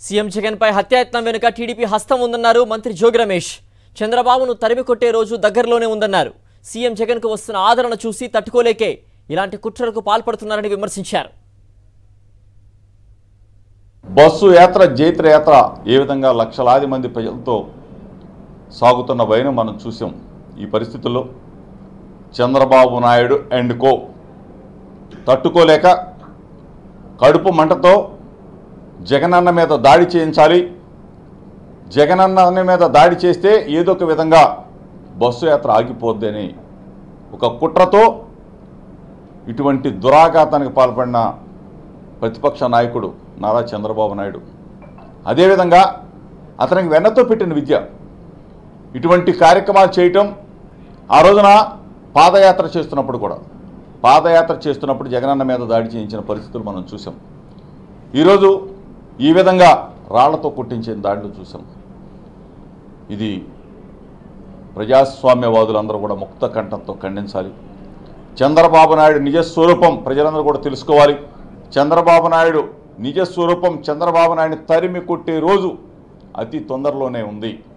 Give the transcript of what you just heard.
CM జగన్పై హత్యాయత్నం వెనుక టీడీపీ హస్తం ఉందన్నారు మంత్రి జోగి రమేష్ చంద్రబాబును తరిమి కొట్టే రోజు దగ్గరలోనే ఉందన్నారు సీఎం జగన్కు వస్తున్న ఆదరణ చూసి తట్టుకోలేకే ఇలాంటి కుట్రలకు పాల్పడుతున్నారని విమర్శించారు బస్సు యాత్ర జైత్ర యాత్ర ఏ విధంగా లక్షలాది మంది ప్రజలతో సాగుతున్న వైనం మనం చూసాం ఈ పరిస్థితుల్లో చంద్రబాబు నాయుడు అండ్ కో తట్టుకోలేక కడుపు మంటతో జగనన్న మీద దాడి చేయించాలి జగనన్న మీద దాడి చేస్తే ఏదో ఒక విధంగా బస్సు యాత్ర ఆగిపోద్ది అని ఒక కుట్రతో ఇటువంటి దురాఘాతానికి పాల్పడిన ప్రతిపక్ష నాయకుడు నారా చంద్రబాబు నాయుడు అదేవిధంగా అతనికి వెన్నతో పెట్టిన విద్య ఇటువంటి కార్యక్రమాలు చేయటం ఆ రోజున పాదయాత్ర చేస్తున్నప్పుడు కూడా పాదయాత్ర చేస్తున్నప్పుడు జగనన్న మీద దాడి చేయించిన పరిస్థితులు మనం చూసాం ఈరోజు ఈ విధంగా రాళ్లతో కొట్టించిన దాడిని చూసాం ఇది ప్రజాస్వామ్యవాదులందరూ కూడా ముక్త కంఠంతో ఖండించాలి చంద్రబాబు నాయుడు నిజ స్వరూపం ప్రజలందరూ కూడా తెలుసుకోవాలి చంద్రబాబు నాయుడు నిజ స్వరూపం చంద్రబాబు నాయుడిని తరిమి కొట్టే రోజు అతి తొందరలోనే ఉంది